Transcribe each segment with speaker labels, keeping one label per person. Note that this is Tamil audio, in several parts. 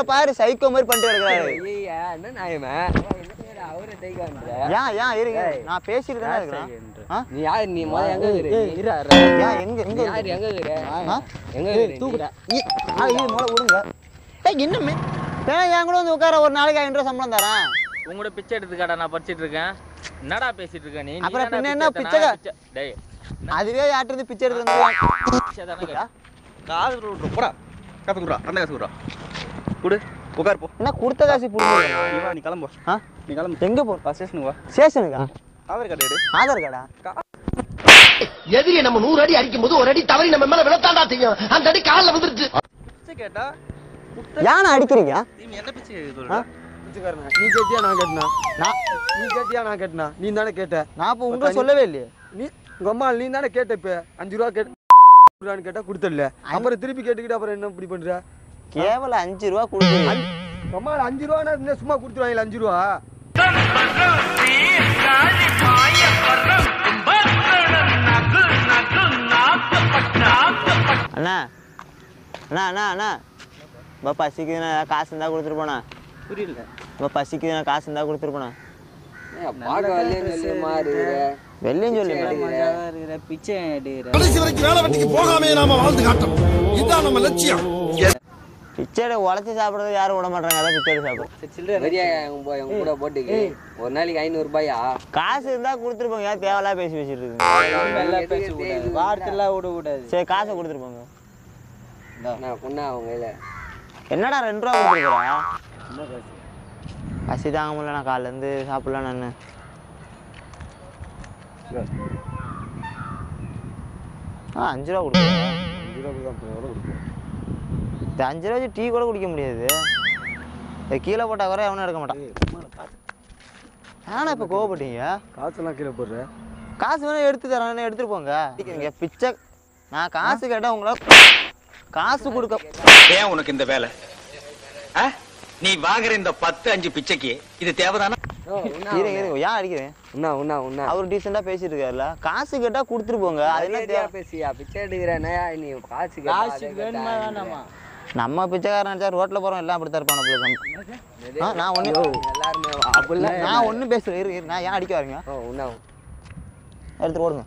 Speaker 1: பாரு சைக்கோ மாதிரி பண்ணிட்டு கிடக்குறாரு
Speaker 2: ஐயா, என்ன நியாயமா? என்ன செய்யற? அவரை take பண்ற.
Speaker 1: ஏன் ஏன் இருங்க நான் பேசிட்டு தானே இருக்கிறேன் ஆ?
Speaker 2: நீ யாரு நீ முத எங்க இருக்கிற?
Speaker 1: ஏன் எங்க எங்க
Speaker 2: நீ யாரு எங்க இருக்கிற?
Speaker 1: ஆ?
Speaker 2: எங்க இருக்கிற நீ?
Speaker 1: தூக்குடா இ- ஆ, இது முதல்ல விடுங்க ஏய் இன்னுமே ஏன் என் கூட வந்து உட்கார ஒரு நாளைக்கு ஐநூறு ரூபா சம்பளம் தரேன்
Speaker 3: உங்களோட பிச்சை எடுத்துக்காடா நான் படிச்சிட்டு இருக்கேன் என்னடா பேசிட்டு இருக்க நீ
Speaker 1: அப்புறம்
Speaker 3: நீதானே
Speaker 1: பின்ன என்ன
Speaker 3: பிச்சை எடுத்த?
Speaker 1: பிச்சைக்கா-
Speaker 3: நான் பிச்சை- டேய்
Speaker 1: அதுவே யார்ட்டு இருந்து பிச்சை எடுத்து வந்து
Speaker 3: பிச்சை தானே கேட்டா?
Speaker 4: காது விட்ரு போடா காசு கொடுறா அந்த காசு கொடுறா கொடு உட்கார் போ
Speaker 1: என்ன கொடுத்த காசு புடுங்க
Speaker 4: நீ வா நீ கிளம்பு
Speaker 1: ஆ
Speaker 4: நீ கிளம்பு
Speaker 1: எங்க போ
Speaker 4: வா ஸ்டேஷனுக்கு வா
Speaker 1: ஸ்டேஷனுக்கா
Speaker 4: ஆதார் கார்டு எடு
Speaker 1: ஆதார் கார்டா
Speaker 5: எதிரியை நம்ம நூறு அடி அடிக்கும் போது ஒரு அடி தவறி நம்ம மேல விழத்தாண்டா செய்யும் அந்த அடி காலில் வந்துருச்சு
Speaker 4: பிச்சை கேட்டா
Speaker 1: ஏன் அடிக்கிறீங்க
Speaker 4: நீ என்ன பிச்சை கேட்க சொல்ற
Speaker 6: பிச்சைக்காரனா, நீ கேட்டியா நான் கேட்டனா
Speaker 1: நான்
Speaker 6: நீ கேட்டியா நான் கேட்டனா நீ தானே கேட்ட
Speaker 1: நான் இப்போ உங்களை சொல்லவே இல்லையே
Speaker 6: நீ உங்க அம்மா நீ தானே கேட்ட இப்ப அஞ்சு ரூபா கேட்டு கொடுறான்னு கேட்டா கொடுத்தல அப்புறம் திருப்பி கேட்டுக்கிட்டு அப்புறம் என்ன இப்படி பண்ற
Speaker 1: கேவலம் அஞ்சு ரூபா கொடுக்குறீங்க
Speaker 6: உங்க அம்மா அஞ்சு ரூபா என்ன சும்மா கொடுத்துருவாங்களா அஞ்சு ரூபா
Speaker 1: அண்ணா அண்ணா அண்ணா அண்ணா இப்போ பசிக்குதுண்ணா காசு இருந்தால் கொடுத்துட்டு போண்ணா
Speaker 4: புரியல
Speaker 1: இப்போ பசிக்குதுண்ணா காசு இருந்தால் கொடுத்துட்டு போண்ணா
Speaker 2: ஏன் பார்க்க வரலையேன்னு சொல்லி மாறி இருக்கிற?
Speaker 1: வெள்ளையும் சொல்லி
Speaker 5: கடைசி வரைக்கும் வேலை வெட்டிக்கு போகாமே நாம வாழ்ந்து காட்டணும் இதுதான் நம்ம லட்சியம்
Speaker 1: பிச்சை உழைச்சி சாப்பிட்றது யாரும் விட மாட்டாங்க அதான் பிச்சை எடுத்து சாப்பிடும்
Speaker 2: பெரிய எங்க போ- எங்க கூட போட்டுக்கு ஒரு நாளைக்கு ஐநூறு ரூபாயா
Speaker 1: காசு இருந்தால் கொடுத்துட்டு போங்க ஏன் தேவையில்லாம் பேசி பேசிட்டு இருக்கு
Speaker 2: வார்த்தைலாம் விட கூடாது
Speaker 1: சரி காசை கொடுத்துட்டு போங்க
Speaker 2: நான் கொண்டா அவங்க கையில
Speaker 1: என்னடா ரெண்டு ரூபா கொடுத்துருக்கா பசி தாங்க முடியல நான் காலையிலேருந்து சாப்பிடலாம் நான் ஆ அஞ்சு ரூபா கொடுக்குறேன் இந்த அஞ்சு ரூபா வச்சு டீ கூட குடிக்க முடியாது இதை கீழே போட்டா கூட எவனும் எடுக்க மாட்டான் ஆனா இப்போ கோவப்பட்டீங்க
Speaker 6: காசெல்லாம் கீழே போடுற
Speaker 1: காசு வேணா எடுத்து தரேன் எடுத்துட்டு போங்க இங்க பிச்சை நான் காசு கேட்டா உங்களை காசு கொடுக்க
Speaker 4: ஏன் உனக்கு இந்த வேலை ஆ? நீ வாங்குற இந்த பத்து அஞ்சு பிச்சைக்கு இது தேவைதானா
Speaker 1: இருங்க இருங்க ஏன் அடிக்கிறேன்
Speaker 2: உண்ணா உண்ணா உண்ணா
Speaker 1: அவர் டீசெண்டா பேசிட்டு இருக்காருல்ல காசு கேட்டா கொடுத்துட்டு போங்க அது என்ன
Speaker 2: மரியாதையா
Speaker 1: தேவை?
Speaker 2: பேசியா பிச்சை எடுக்கிறேன்னா நீ காசு காசு வேணுமா வேணாமா
Speaker 1: நம்ம பிச்சைக்காரன் நினைச்சா ரோட்ல போறோம் எல்லாம் அப்படித்தான் இருப்பான போல நம்ம. ஆ, நான் ஒண்ணு
Speaker 2: எல்லாருமே அப்படிலாம்
Speaker 1: நான் ஒண்ணும் பேசல இரு இரு நான் ஏன் அடிக்க வரீங்க
Speaker 2: ஓ உண்ணா
Speaker 1: எடுத்து ஓடுங்க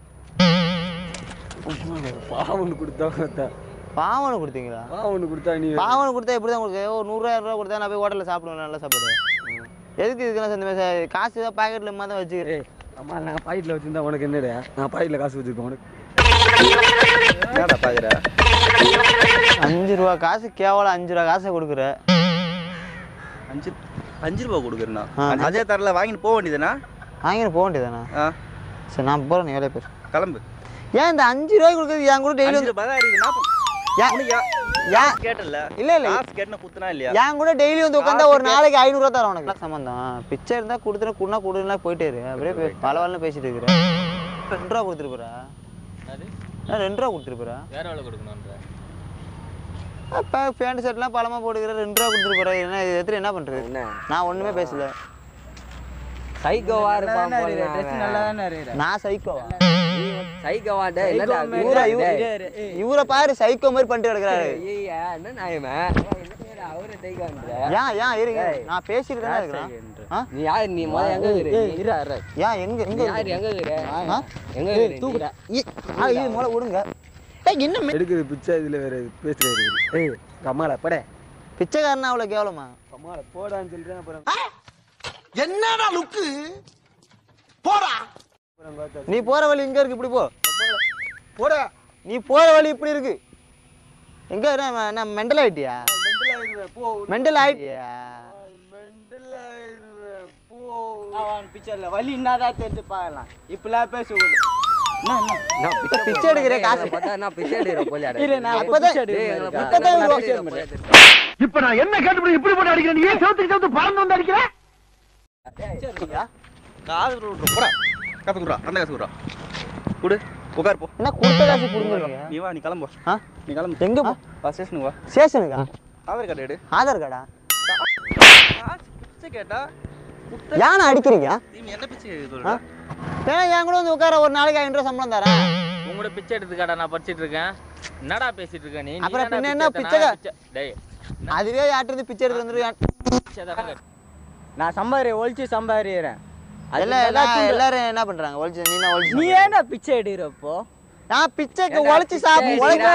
Speaker 6: பாவம் ஒன்று கொடுத்தா
Speaker 1: பாவனை கொடுத்தீங்களா
Speaker 6: பாவம் ஒன்று கொடுத்தா நீ
Speaker 1: பாவனை கொடுத்தா எப்படி தான் கொடுக்க ஒரு நூறுரூவா ரூபா கொடுத்தா நான் போய் ஹோட்டலில் சாப்பிடுவேன் நல்லா சாப்பிடுவேன் எதுக்கு இதுக்கெல்லாம் சேர்ந்து பேச காசு தான் பாக்கெட்ல இம்மா தான் வச்சுக்கிறேன்
Speaker 6: ஏய் அம்மா நான் பாக்கெட்டில் வச்சிருந்தா உனக்கு என்னடா நான் பாக்கெட்டில் காசு வச்சிருக்கேன் உனக்கு
Speaker 4: என்னடா பாக்குற
Speaker 1: அஞ்சு ரூபா காசு கேவலம் அஞ்சு ரூபா காசை கொடுக்குற
Speaker 4: அஞ்சு அஞ்சு ரூபா கொடுக்குறேண்ணா
Speaker 1: ஆ.
Speaker 4: அதே தரல வாங்கிட்டு போக வேண்டியதுனா
Speaker 1: வாங்கிட்டு போக வேண்டியதானே
Speaker 4: ஆ
Speaker 1: சரி நான் போகிறேன் நீ வேலையை பேர்
Speaker 4: கிளம்பு
Speaker 1: ஏன் இந்த அஞ்சு ரூபாய் கொடுக்குறது என் கூட டெய்லி
Speaker 4: அஞ்சு ரூபாய் தான் இருக்குது நான்
Speaker 1: ஏன்
Speaker 4: உனக்கு யா-
Speaker 1: ஏன்
Speaker 4: கேட்டல
Speaker 1: இல்ல இல்ல
Speaker 4: காசு கேட்டன குத்துனா இல்லையா
Speaker 1: என் கூட டெய்லி வந்து உட்காந்தா ஒரு நாளைக்கு ஐநூறுரூவா தரேன் உனக்கு சம்மந்தம் பிச்சை இருந்தா கொடுத்துட்டு குண்ணா கொடுன்னா போயிட்டே இரு அப்படியே பே- பல பலன்னு பேசிட்டு இருக்கிறேன் ரெண்டு ரூபா கொடுத்துட்டு போறா
Speaker 3: என்னது?
Speaker 1: நான் ரெண்டு ரூபா கொடுத்துட்டு போறா
Speaker 3: வேற எவ்வளோ கொடுக்கணுன்ற
Speaker 1: அப்போ பேண்ட் ஷர்ட்லாம் பழமா போட்டுக்கிற ரெண்டு ரூபா கொடுத்துட்டு போறா என்ன இது எடுத்துட்டு என்ன பண்றது
Speaker 2: என்ன
Speaker 1: நான் ஒண்ணுமே பேசல
Speaker 2: சைக்கோவா இருப்பான் போல அவன்.
Speaker 1: நான் சைக்கோவா
Speaker 2: சைக்கோவா டேய் என்னடா
Speaker 1: இவரை
Speaker 2: டேய்.
Speaker 1: இவ- இவரை பாரு சைக்கோ மாதிரி பண்ணிட்டு கிடக்குறாரு
Speaker 2: ஐயா, என்ன நியாயமா? என்ன செய்யற? அவரை take பண்ற.
Speaker 1: ஏன் ஏன் இருங்க நான் பேசிட்டு தானே இருக்கிறேன் ஆ?
Speaker 2: நீ யாரு நீ முத எங்க இருக்கிற நீ?
Speaker 1: ஏன் எங்க எங்க
Speaker 2: நீ யாரு எங்க இருக்கிற
Speaker 1: ஆ?
Speaker 2: எங்க இருக்கிற
Speaker 1: தூக்குடா இ- ஆ, இது முதல்ல விடுங்க ஏய் என்ன
Speaker 6: எடுக்குது பிச்சை இதில் வேற பேசுகிற இருக்குது ஏய் உங்க அம்மால படே
Speaker 1: பிச்சைக்காரனா அவ்வளோ கேவலமா
Speaker 6: அம்மால போடான்னு சொல்கிறேன் அப்புறம்
Speaker 5: என்னடா லுக்கு போடா
Speaker 1: நீ போற வழி இங்க இருக்கு இப்படி போ
Speaker 6: போடா
Speaker 1: நீ போற வழி இப்படி இருக்கு எங்க நான் நான் மெண்டல் ஆயிட்டியா
Speaker 6: மெண்டல் ஆயிடுவேன் போ
Speaker 1: மெண்டல் ஆயிட்டியா
Speaker 6: மெண்டல் ஆயிடுவேன் போ
Speaker 2: அவன் பிச்சைல வலி என்னதான் தெரிஞ்சு பார்க்கலாம் இப்பெல்லாம் பேசக்கூடாது நான்
Speaker 1: இப்ப பிச்சை எடுக்கிற காசு
Speaker 2: பார்த்தா நான் பிச்சை எடுக்கிற போலியா டேய்.
Speaker 1: அப்பதான்
Speaker 2: டேய், எங்களை பார்த்தா
Speaker 1: இப்பதான்
Speaker 2: நான்
Speaker 1: இவ்வளோ-
Speaker 2: பிச்சை எடுக்கிற போலியா?
Speaker 5: இப்ப நான் என்ன கேட்டு இப்படி போட்டு அடிக்கிறேன் நீ ஏன் சவுத்துக்கு சவுத்து பறந்து வந்து அடிக்கிறேன்
Speaker 4: காது விட்ரு போடா காசு கொடுறா அந்த காசு கொடுறா கொடு உட்கார் போ
Speaker 1: என்ன கொடுத்த காசு கொடுங்க
Speaker 4: நீ வா நீ கிளம்பு
Speaker 1: ஆ?
Speaker 4: நீ கிளம்பு
Speaker 1: எங்க போ
Speaker 4: வா ஸ்டேஷனுக்கு வா
Speaker 1: ஸ்டேஷனுக்கா
Speaker 4: ஆதார் கார்டு எடு
Speaker 1: ஆதார் கார்டா
Speaker 4: காசு பிச்சை கேட்டா
Speaker 1: ஏன் அடிக்கிறீங்க
Speaker 4: நீ என்ன பிச்சை கேட்க சொல்ற
Speaker 1: ஏன் என் கூட வந்து உட்கார ஒரு நாளைக்கு ஐநூறு ரூபா சம்பளம் தரேன்
Speaker 3: உங்களோட பிச்சை எடுத்துக்காடா நான் படிச்சிட்டு இருக்கேன் என்னடா பேசிட்டு இருக்க நீ
Speaker 1: அப்புறம்
Speaker 3: நீதானே
Speaker 1: பின்ன என்ன
Speaker 3: பிச்சை எடுத்த?
Speaker 1: பிச்சைக்கா-
Speaker 3: நான் பிச்சை- டேய்
Speaker 1: அதுவே யார்ட்டு பிச்சை எடுத்து வந்துருக்கான்
Speaker 3: பிச்சை தானே கேட்டேன்.
Speaker 2: நான் சம்பாரி ஒழிச்சு சம்பாரிக்கிறேன்
Speaker 1: எல்லாம் எல்லாம் எல்லாரும் என்ன பண்றாங்க ஒழிச்சு நீ என்ன ஒழிச்சு
Speaker 2: நீ ஏன்டா பிச்சை எடுக்கிறப்போ
Speaker 1: நான் பிச்சைக்கு உழைச்சு சாப்பிடு உழைக்க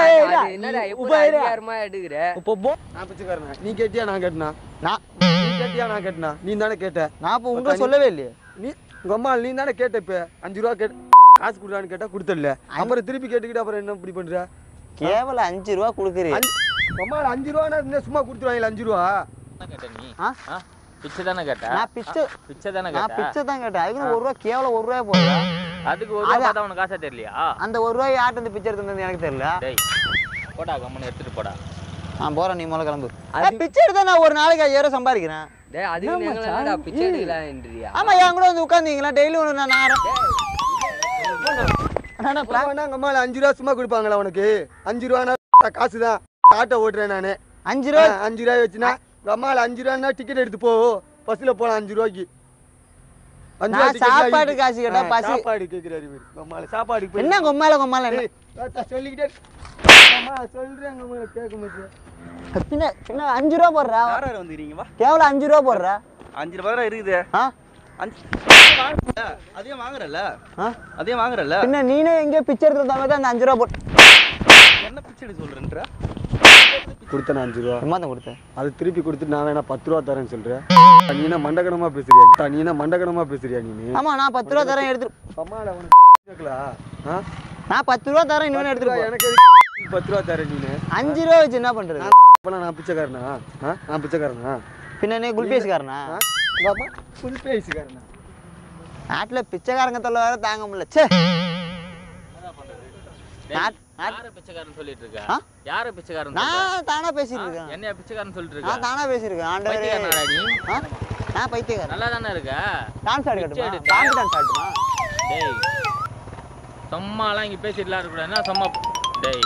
Speaker 2: இப்போ போ
Speaker 6: நான் பிச்சைக்காரனா நீ கேட்டியா நான் கேட்டனா
Speaker 1: நான்
Speaker 6: நீ கேட்டியா நான் கேட்டனா நீ தானே கேட்ட
Speaker 1: நான் இப்போ உங்களை சொல்லவே இல்லையே
Speaker 6: நீ உங்க அம்மா நீ தானே கேட்ட இப்ப அஞ்சு ரூபா கேட்டு காசு கொடுறான்னு கேட்டா கொடுத்தல அப்புறம் திருப்பி கேட்டுக்கிட்டு அப்புறம் என்ன இப்படி பண்ற
Speaker 1: கேவலம் அஞ்சு ரூபா கொடுக்குறீ
Speaker 6: அஞ்சு உங்க அம்மா அஞ்சு ரூபானா இருந்தா சும்மா கொடுத்துருவாங்களா அஞ்சு ரூபா
Speaker 3: என்ன கேட்ட நீ
Speaker 1: ஆ?
Speaker 3: ஆ? பிச்சை தானே கேட்ட
Speaker 1: நான் பிச்சை
Speaker 3: பிச்சை தானே
Speaker 1: நான்
Speaker 3: கேட்ட
Speaker 1: பிச்சை தான் கேட்டேன் அதுக்கு ஒரு ரூபா கேவலம் ஒரு ரூபாய் போடுறா
Speaker 3: அதுக்கு ஒரு ரூபா பார்த்தா உனக்கு காசா தெரியலையா
Speaker 1: அந்த ஒரு ரூபாய் யார்ட்டு இருந்து பிச்சை எடுத்து வந்தது எனக்கு தெரியல
Speaker 3: டேய் போடா கம்மனு எடுத்துட்டு போடா
Speaker 1: நான் போறேன் நீ முதல்ல கிளம்பு ஏய், பிச்சை எடுத்தா நான் ஒரு நாளைக்கு ஐயாயிரம் ரூபாய் சம்பாதிக்கிறேன் ஆமா என் கூட வந்து உட்காந்தீங்களா டெய்லி ஒன்று நான் நாரேன் அண்ணா, பிளா-
Speaker 6: அம்மானா உங்க அம்மா அஞ்சு ரூபா சும்மா கொடுப்பாங்களா உனக்கு அஞ்சு ரூபானா காசு தான் ஆட்டோ ஓட்டுறேன் நானு
Speaker 1: அஞ்சு ரூபா
Speaker 6: ஆ, அஞ்சு ரூபாய் வச்சுனா உங்க அம்மால அஞ்சு ரூபான்னா டிக்கெட் எடுத்து போ பஸ்ல போலாம் அஞ்சு ரூபாய்க்கு அஞ்சு
Speaker 1: நான்
Speaker 6: ரூபா ticket
Speaker 1: சாப்பாடு
Speaker 6: வாங்கி-
Speaker 1: காசு கேட்டா
Speaker 6: ஆ,
Speaker 1: பசி-
Speaker 6: சாப்பாடு கேக்குறாரு இவரு. உங்க அம்மால சாப்பாடுக்கு போய்
Speaker 1: என்ன கொம்மால கொம்மால என்ன
Speaker 6: ஏய், தாத்தா சொல்லிக்கிட்டே அம்மா சொல்றேன் உங்க அம்மால கேட்க மாட்டேன்
Speaker 1: பின்ன பின்ன அஞ்சு ரூபா போடுறா
Speaker 2: யார் யார் வந்துக்கிறீங்க வா
Speaker 1: கேவலம் அஞ்சு ரூபா போடுறா
Speaker 2: அஞ்சு ரூபா தான் இருக்குது
Speaker 1: ஆ
Speaker 2: அஞ்சு வாங்குறல அதையும் வாங்குறல
Speaker 1: ஆ?
Speaker 2: அதையும் வாங்குறல
Speaker 1: பின்ன நீனே எங்கேயோ பிச்சை எடுத்து வந்தாங்க தான் அந்த அஞ்சு ரூபா போட்டு
Speaker 2: என்ன பிச்சை எடுக்க சொல்றேன்ற
Speaker 6: கொடுத்தேன் அஞ்சு ரூபா
Speaker 1: சும்மா தான் கொடுத்தேன்
Speaker 6: அது திருப்பி கொடுத்துட்டு நான் வேணா பத்து ரூபா தரேன்னு சொல்றேன் நீ என்ன மண்டகணமா பேசுறியா நீ? நீ என்ன மண்டகணமா பேசுறியா நீ
Speaker 1: ஆமா நான் பத்து ரூபா தரேன் எடுத்துட்டு
Speaker 6: அம்மால அவனுக்கு கேட்கலா ஆ?
Speaker 1: நான் பத்து ரூபா தரேன் இன்னொன்று
Speaker 6: பத்து ரூபா
Speaker 1: எடுத்துட்டு போ.
Speaker 6: எனக்கு எதுக்கு பத்து ரூபா தரேன் நீனு
Speaker 1: அஞ்சு ரூபா வச்சு என்ன பண்றது
Speaker 6: அப்பலாம் நான் பிச்சைக்காரனா ஆ? நான் பிச்சைக்காரனா
Speaker 1: பின்ன நீ குல்பேஸ்காரனா
Speaker 6: ஆ? உங்க அம்மா புல் பேசிக்காரனா
Speaker 1: நாட்டுல பிச்சைக்காரங்க தொல்லை வேற தாங்க முடியல ச்சே நாட்- நாட்-
Speaker 3: யார பிச்சைக்காரன் சொல்லிட்டு இருக்க
Speaker 1: ஆ?
Speaker 3: யார பிச்சைக்காரன் சொல்ற?
Speaker 1: நான் தானா பேசிட்டு இருக்கேன்
Speaker 3: என்னைய பிச்சைக்காரன் சொல்லிட்டு
Speaker 1: நான்
Speaker 3: இருக்க
Speaker 1: தானா பேசியிருக்கேன் ஆண்டவரே
Speaker 3: பைத்தியக்காரனாடா நீ
Speaker 1: ஆ? நான் பைத்தியக்காரன்
Speaker 3: நல்லா தானே இருக்க
Speaker 1: டான்ஸ் ஆடிக்கட்டுமா
Speaker 3: பிச்சை எடுத்தா?
Speaker 1: டான்ஸ் டான்ஸ் ஆடுமா
Speaker 3: டேய் சும்மாலாம் இங்க பேசிட்டுலாம் இருக்கக்கூடாது என்ன சும்மா டேய்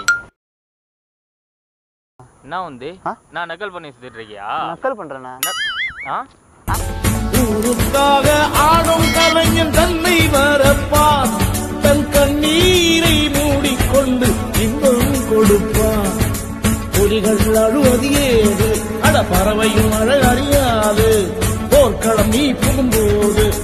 Speaker 3: என்ன வந்து
Speaker 1: ஆ?
Speaker 3: நான் நக்கல் பண்ணி சுத்திட்டு இருக்கியா
Speaker 1: நக்கல் பண்றேனா
Speaker 3: ந- ஆ
Speaker 7: ஊருக்காக ஆடும் கலைஞன் தன்னை மறப்பான் தன் கண்ணீரை மூடிக்கொண்டு இன்பம் கொடுப்பான் புலிகள் அழுவது ஏது அட பறவையும் அழ அறியாது போர்க்களம் நீ புகும்போது